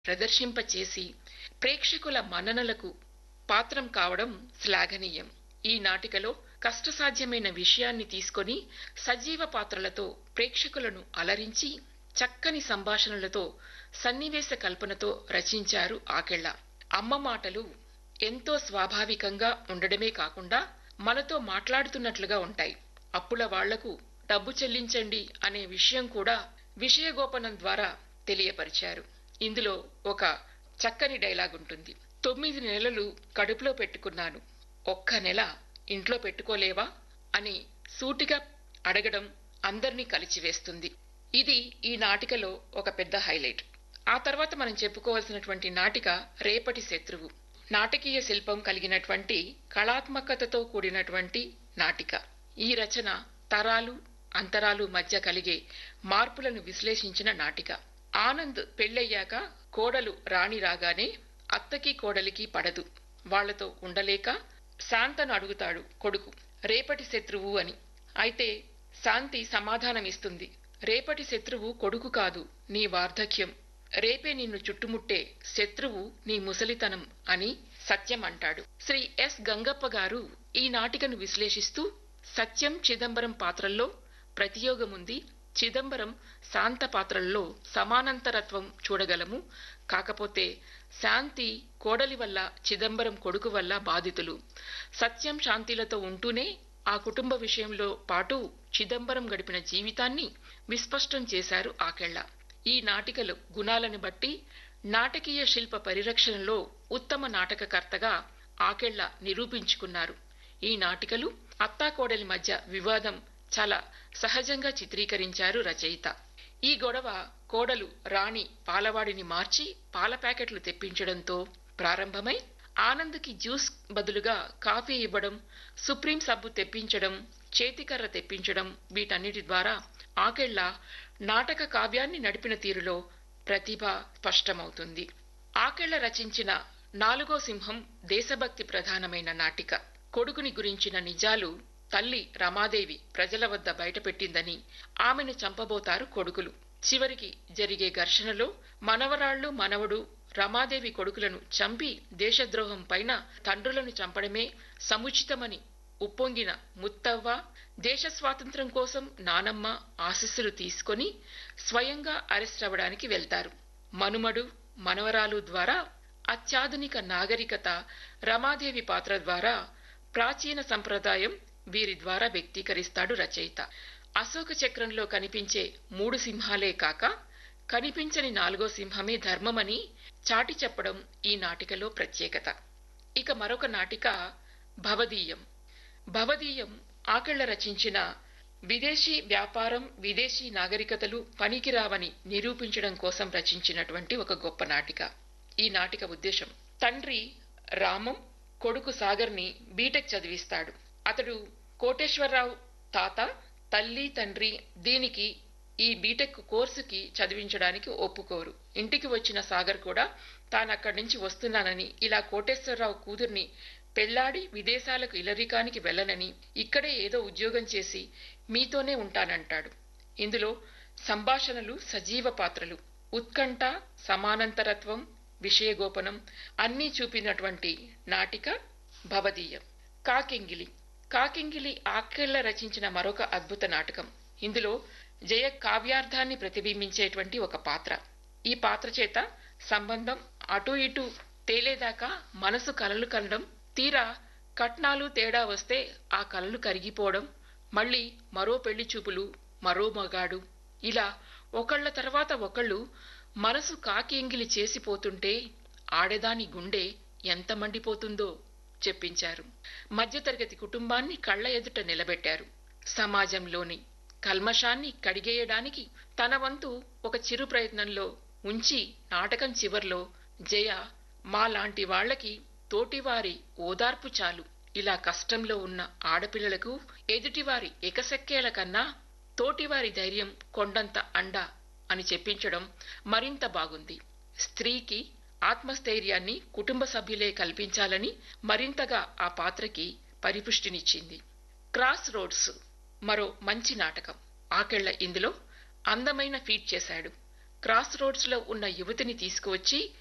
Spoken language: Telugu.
ప్రదర్శింపచేసి ప్రేక్షకుల మన్ననలకు పాత్రం కావడం శ్లాఘనీయం ఈ నాటికలో కష్టసాధ్యమైన విషయాన్ని తీసుకొని సజీవ పాత్రలతో ప్రేక్షకులను అలరించి చక్కని సంభాషణలతో సన్నివేశ కల్పనతో రచించారు ఆకెళ్ళ అమ్మ మాటలు ఎంతో స్వాభావికంగా ఉండడమే కాకుండా మనతో మాట్లాడుతున్నట్లుగా ఉంటాయి అప్పుల వాళ్లకు డబ్బు చెల్లించండి అనే విషయం కూడా విషయగోపనం ద్వారా తెలియపరిచారు ఇందులో ఒక చక్కని డైలాగ్ ఉంటుంది తొమ్మిది నెలలు కడుపులో పెట్టుకున్నాను ఒక్క నెల ఇంట్లో పెట్టుకోలేవా అని సూటిగా అడగడం అందర్నీ కలిచివేస్తుంది ఇది ఈ నాటికలో ఒక పెద్ద హైలైట్ ఆ తర్వాత మనం చెప్పుకోవాల్సినటువంటి నాటిక రేపటి శత్రువు నాటకీయ శిల్పం కలిగినటువంటి కళాత్మకతతో కూడినటువంటి నాటిక ఈ రచన తరాలు అంతరాలు మధ్య కలిగే మార్పులను విశ్లేషించిన నాటిక ఆనంద్ పెళ్ళయ్యాక కోడలు రాణి రాగానే అత్తకి కోడలికి పడదు వాళ్లతో ఉండలేక శాంతను అడుగుతాడు కొడుకు రేపటి శత్రువు అని అయితే శాంతి సమాధానమిస్తుంది రేపటి శత్రువు కొడుకు కాదు నీ వార్ధక్యం రేపే నిన్ను చుట్టుముట్టే శత్రువు నీ ముసలితనం అని సత్యం అంటాడు శ్రీ ఎస్ గంగప్ప గారు ఈ నాటికను విశ్లేషిస్తూ సత్యం చిదంబరం పాత్రల్లో ప్రతియోగముంది చిదంబరం శాంత పాత్రల్లో సమానంతరత్వం చూడగలము కాకపోతే శాంతి కోడలి వల్ల చిదంబరం కొడుకు వల్ల బాధితులు సత్యం శాంతిలతో ఉంటూనే ఆ కుటుంబ విషయంలో పాటు చిదంబరం గడిపిన జీవితాన్ని విస్పష్టం చేశారు ఆకెళ్ల ఈ నాటికలు గుణాలను బట్టి నాటకీయ శిల్ప పరిరక్షణలో ఉత్తమ నాటకకర్తగా ఆకెళ్ల నిరూపించుకున్నారు ఈ నాటికలు అత్తాకోడలి మధ్య వివాదం చాలా సహజంగా చిత్రీకరించారు రచయిత ఈ గొడవ కోడలు రాణి పాలవాడిని మార్చి పాల ప్యాకెట్లు తెప్పించడంతో ప్రారంభమై ఆనంద్కి జ్యూస్ బదులుగా కాఫీ ఇవ్వడం సుప్రీం సబ్బు తెప్పించడం చేతికర్ర తెప్పించడం వీటన్నిటి ద్వారా ఆకెళ్ల నాటక కావ్యాన్ని నడిపిన తీరులో ప్రతిభ స్పష్టమవుతుంది ఆకెళ్ల రచించిన నాలుగో సింహం దేశభక్తి ప్రధానమైన నాటిక కొడుకుని గురించిన నిజాలు తల్లి రమాదేవి ప్రజల వద్ద బయటపెట్టిందని ఆమెను చంపబోతారు కొడుకులు చివరికి జరిగే ఘర్షణలో మనవరాళ్లు మనవడు రమాదేవి కొడుకులను చంపి దేశద్రోహం పైన తండ్రులను చంపడమే సముచితమని ఉప్పొంగిన ముత్తవ్వ దేశ స్వాతంత్ర్యం కోసం నానమ్మ ఆశస్సులు తీసుకొని స్వయంగా అరెస్ట్ అవ్వడానికి వెళ్తారు మనుమడు మనవరాలు ద్వారా అత్యాధునిక నాగరికత రమాదేవి పాత్ర ద్వారా ప్రాచీన సంప్రదాయం వీరి ద్వారా వ్యక్తీకరిస్తాడు రచయిత అశోక చక్రంలో కనిపించే మూడు సింహాలే కాక కనిపించని నాలుగో సింహమే ధర్మమని చాటి చెప్పడం ఈ నాటికలో ప్రత్యేకత ఇక మరొక నాటిక భవదీయం భవదీయం ఆకళ్ల రచించిన విదేశీ వ్యాపారం విదేశీ నాగరికతలు పనికిరావని నిరూపించడం కోసం రచించినటువంటి ఒక గొప్ప నాటిక ఈ నాటిక ఉద్దేశం తండ్రి రామం కొడుకు సాగర్ని బీటెక్ చదివిస్తాడు అతడు కోటేశ్వరరావు తాత తల్లి తండ్రి దీనికి ఈ బీటెక్ కోర్సుకి చదివించడానికి ఒప్పుకోరు ఇంటికి వచ్చిన సాగర్ కూడా తాను అక్కడి నుంచి వస్తున్నానని ఇలా కోటేశ్వరరావు కూతుర్ని పెళ్లాడి విదేశాలకు ఇలరికానికి వెళ్ళనని ఇక్కడే ఏదో ఉద్యోగం చేసి మీతోనే ఉంటానంటాడు ఇందులో సంభాషణలు సజీవ పాత్రలు ఉత్కంఠ సమానంతరత్వం విషయగోపనం అన్నీ చూపినటువంటి నాటిక భవదీయం కాకింగిలి కాకింగిలి ఆకెళ్ల రచించిన మరొక అద్భుత నాటకం ఇందులో జయ కావ్యార్థాన్ని ప్రతిబింబించేటువంటి ఒక పాత్ర ఈ పాత్ర చేత సంబంధం అటు ఇటు తేలేదాకా మనసు కలలు కనడం తీరా కట్నాలు తేడా వస్తే ఆ కలలు కరిగిపోవడం మళ్ళీ మరో పెళ్లి చూపులు మరో మగాడు ఇలా ఒకళ్ల తర్వాత ఒకళ్ళు మనసు కాకి ఎంగిలి చేసిపోతుంటే ఆడదాని గుండె ఎంత మండిపోతుందో చెప్పించారు మధ్యతరగతి కుటుంబాన్ని కళ్ల ఎదుట నిలబెట్టారు సమాజంలోని కల్మషాన్ని కడిగేయడానికి తన వంతు ఒక చిరు ప్రయత్నంలో ఉంచి నాటకం చివర్లో జయ మాలాంటి వాళ్లకి తోటివారి ఓదార్పు చాలు ఇలా కష్టంలో ఉన్న ఆడపిల్లలకు ఎదుటివారి ఎకసెక్కేల కన్నా తోటివారి ధైర్యం కొండంత అండ అని చెప్పించడం మరింత బాగుంది స్త్రీకి ఆత్మస్థైర్యాన్ని కుటుంబ సభ్యులే కల్పించాలని మరింతగా ఆ పాత్రకి పరిపుష్టినిచ్చింది క్రాస్ రోడ్స్ మరో మంచి నాటకం ఆకెళ్ల ఇందులో అందమైన ఫీట్ చేశాడు క్రాస్ రోడ్స్ లో ఉన్న యువతిని తీసుకువచ్చి